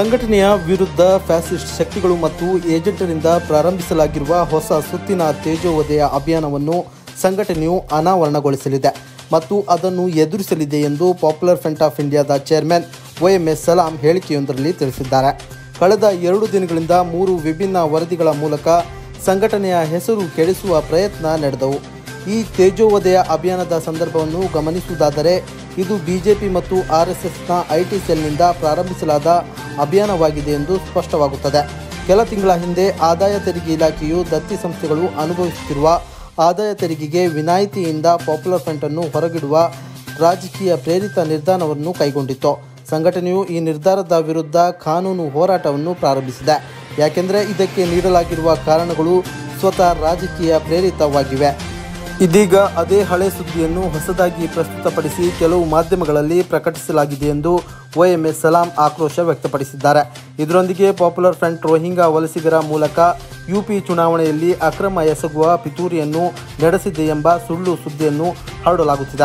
ಸಂಘಟನೆಯ ವಿರುದ್ಧ ಫ್ಯಾಸಿಸ್ಟ್ ಶಕ್ತಿಗಳು ಮತ್ತು ಏಜೆಂಟರಿಂದ ಪ್ರಾರಂಭಿಸಲಾಗಿರುವ ಹೊಸ ಸುತ್ತಿನ ತೇಜೋವಧೆಯ ಅಭಿಯಾನವನ್ನು ಸಂಘಟನೆಯು ಅನಾವರಣಗೊಳಿಸಲಿದೆ ಮತ್ತು ಅದನ್ನು ಎದುರಿಸಲಿದೆ ಎಂದು ಪಾಪ್ಯುಲರ್ ಫ್ರಂಟ್ ಆಫ್ ಇಂಡಿಯಾದ ಚೇರ್ಮನ್ ಎಸ್ ಸಲಾಂ ಹೇಳಿಕೆಯೊಂದರಲ್ಲಿ ತಿಳಿಸಿದ್ದಾರೆ ಕಳೆದ ಎರಡು ದಿನಗಳಿಂದ ಮೂರು ವಿಭಿನ್ನ ವರದಿಗಳ ಮೂಲಕ ಸಂಘಟನೆಯ ಹೆಸರು ಕೆಡಿಸುವ ಪ್ರಯತ್ನ ನಡೆದವು ಈ ತೇಜೋವಧೆಯ ಅಭಿಯಾನದ ಸಂದರ್ಭವನ್ನು ಗಮನಿಸುವುದಾದರೆ ಇದು ಬಿಜೆಪಿ ಮತ್ತು ಆರ್ ಎಸ್ ಎಸ್ನ ಐ ಟಿ ಸೆಲ್ನಿಂದ ಪ್ರಾರಂಭಿಸಲಾದ ಅಭಿಯಾನವಾಗಿದೆ ಎಂದು ಸ್ಪಷ್ಟವಾಗುತ್ತದೆ ಕೆಲ ತಿಂಗಳ ಹಿಂದೆ ಆದಾಯ ತೆರಿಗೆ ಇಲಾಖೆಯು ದತ್ತಿ ಸಂಸ್ಥೆಗಳು ಅನುಭವಿಸುತ್ತಿರುವ ಆದಾಯ ತೆರಿಗೆಗೆ ವಿನಾಯಿತಿಯಿಂದ ಪಾಪ್ಯುಲರ್ ಫ್ರಂಟ್ ಅನ್ನು ಹೊರಗಿಡುವ ರಾಜಕೀಯ ಪ್ರೇರಿತ ನಿರ್ಧಾರವನ್ನು ಕೈಗೊಂಡಿತ್ತು ಸಂಘಟನೆಯು ಈ ನಿರ್ಧಾರದ ವಿರುದ್ಧ ಕಾನೂನು ಹೋರಾಟವನ್ನು ಪ್ರಾರಂಭಿಸಿದೆ ಯಾಕೆಂದರೆ ಇದಕ್ಕೆ ನೀಡಲಾಗಿರುವ ಕಾರಣಗಳು ಸ್ವತಃ ರಾಜಕೀಯ ಪ್ರೇರಿತವಾಗಿವೆ ಇದೀಗ ಅದೇ ಹಳೆ ಸುದ್ದಿಯನ್ನು ಹೊಸದಾಗಿ ಪ್ರಸ್ತುತಪಡಿಸಿ ಕೆಲವು ಮಾಧ್ಯಮಗಳಲ್ಲಿ ಪ್ರಕಟಿಸಲಾಗಿದೆ ಎಂದು ಎಸ್ ಸಲಾಂ ಆಕ್ರೋಶ ವ್ಯಕ್ತಪಡಿಸಿದ್ದಾರೆ ಇದರೊಂದಿಗೆ ಪಾಪ್ಯುಲರ್ ಫ್ರಂಟ್ ರೋಹಿಂಗ್ಯಾ ವಲಸಿಗರ ಮೂಲಕ ಯುಪಿ ಚುನಾವಣೆಯಲ್ಲಿ ಅಕ್ರಮ ಎಸಗುವ ಪಿತೂರಿಯನ್ನು ನಡೆಸಿದೆ ಎಂಬ ಸುಳ್ಳು ಸುದ್ದಿಯನ್ನು ಹರಡಲಾಗುತ್ತಿದೆ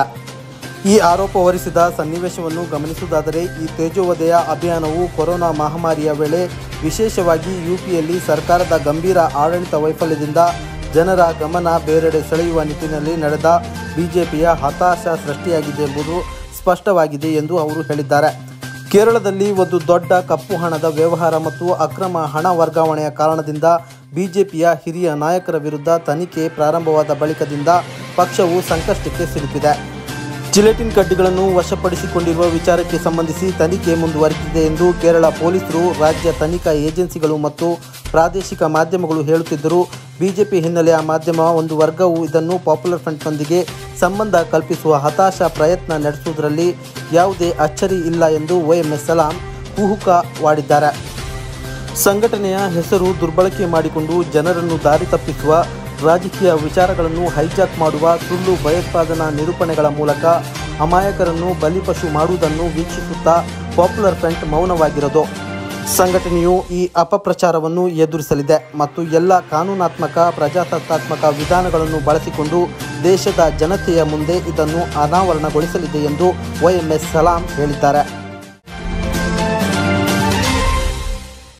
ಈ ಆರೋಪ ಹೊರಿಸಿದ ಸನ್ನಿವೇಶವನ್ನು ಗಮನಿಸುವುದಾದರೆ ಈ ತೇಜೋವಧೆಯ ಅಭಿಯಾನವು ಕೊರೋನಾ ಮಹಾಮಾರಿಯ ವೇಳೆ ವಿಶೇಷವಾಗಿ ಯುಪಿಯಲ್ಲಿ ಸರ್ಕಾರದ ಗಂಭೀರ ಆಡಳಿತ ವೈಫಲ್ಯದಿಂದ ಜನರ ಗಮನ ಬೇರೆಡೆ ಸೆಳೆಯುವ ನಿಟ್ಟಿನಲ್ಲಿ ನಡೆದ ಬಿಜೆಪಿಯ ಹತಾಶ ಸೃಷ್ಟಿಯಾಗಿದೆ ಎಂಬುದು ಸ್ಪಷ್ಟವಾಗಿದೆ ಎಂದು ಅವರು ಹೇಳಿದ್ದಾರೆ ಕೇರಳದಲ್ಲಿ ಒಂದು ದೊಡ್ಡ ಕಪ್ಪು ಹಣದ ವ್ಯವಹಾರ ಮತ್ತು ಅಕ್ರಮ ಹಣ ವರ್ಗಾವಣೆಯ ಕಾರಣದಿಂದ ಬಿಜೆಪಿಯ ಹಿರಿಯ ನಾಯಕರ ವಿರುದ್ಧ ತನಿಖೆ ಪ್ರಾರಂಭವಾದ ಬಳಿಕದಿಂದ ಪಕ್ಷವು ಸಂಕಷ್ಟಕ್ಕೆ ಸಿಲುಕಿದೆ ಜಿಲೆಟಿನ್ ಕಡ್ಡಿಗಳನ್ನು ವಶಪಡಿಸಿಕೊಂಡಿರುವ ವಿಚಾರಕ್ಕೆ ಸಂಬಂಧಿಸಿ ತನಿಖೆ ಮುಂದುವರೆದಿದೆ ಎಂದು ಕೇರಳ ಪೊಲೀಸರು ರಾಜ್ಯ ತನಿಖಾ ಏಜೆನ್ಸಿಗಳು ಮತ್ತು ಪ್ರಾದೇಶಿಕ ಮಾಧ್ಯಮಗಳು ಹೇಳುತ್ತಿದ್ದರೂ ಬಿಜೆಪಿ ಹಿನ್ನೆಲೆಯ ಮಾಧ್ಯಮ ಒಂದು ವರ್ಗವು ಇದನ್ನು ಪಾಪ್ಯುಲರ್ ಫ್ರಂಟ್ನೊಂದಿಗೆ ಸಂಬಂಧ ಕಲ್ಪಿಸುವ ಹತಾಶ ಪ್ರಯತ್ನ ನಡೆಸುವುದರಲ್ಲಿ ಯಾವುದೇ ಅಚ್ಚರಿ ಇಲ್ಲ ಎಂದು ಎಸ್ ಸಲಾಂ ಕುಹುಕವಾಡಿದ್ದಾರೆ ಸಂಘಟನೆಯ ಹೆಸರು ದುರ್ಬಳಕೆ ಮಾಡಿಕೊಂಡು ಜನರನ್ನು ದಾರಿ ತಪ್ಪಿಸುವ ರಾಜಕೀಯ ವಿಚಾರಗಳನ್ನು ಹೈಜಾಕ್ ಮಾಡುವ ಸುಳ್ಳು ಭಯೋತ್ಪಾದನಾ ನಿರೂಪಣೆಗಳ ಮೂಲಕ ಅಮಾಯಕರನ್ನು ಬಲಿಪಶು ಮಾಡುವುದನ್ನು ವೀಕ್ಷಿಸುತ್ತಾ ಪಾಪ್ಯುಲರ್ ಫ್ರಂಟ್ ಮೌನವಾಗಿರೋದು ಸಂಘಟನೆಯು ಈ ಅಪಪ್ರಚಾರವನ್ನು ಎದುರಿಸಲಿದೆ ಮತ್ತು ಎಲ್ಲ ಕಾನೂನಾತ್ಮಕ ಪ್ರಜಾಸತ್ತಾತ್ಮಕ ವಿಧಾನಗಳನ್ನು ಬಳಸಿಕೊಂಡು ದೇಶದ ಜನತೆಯ ಮುಂದೆ ಇದನ್ನು ಅನಾವರಣಗೊಳಿಸಲಿದೆ ಎಂದು ಎಸ್ ಸಲಾಂ ಹೇಳಿದ್ದಾರೆ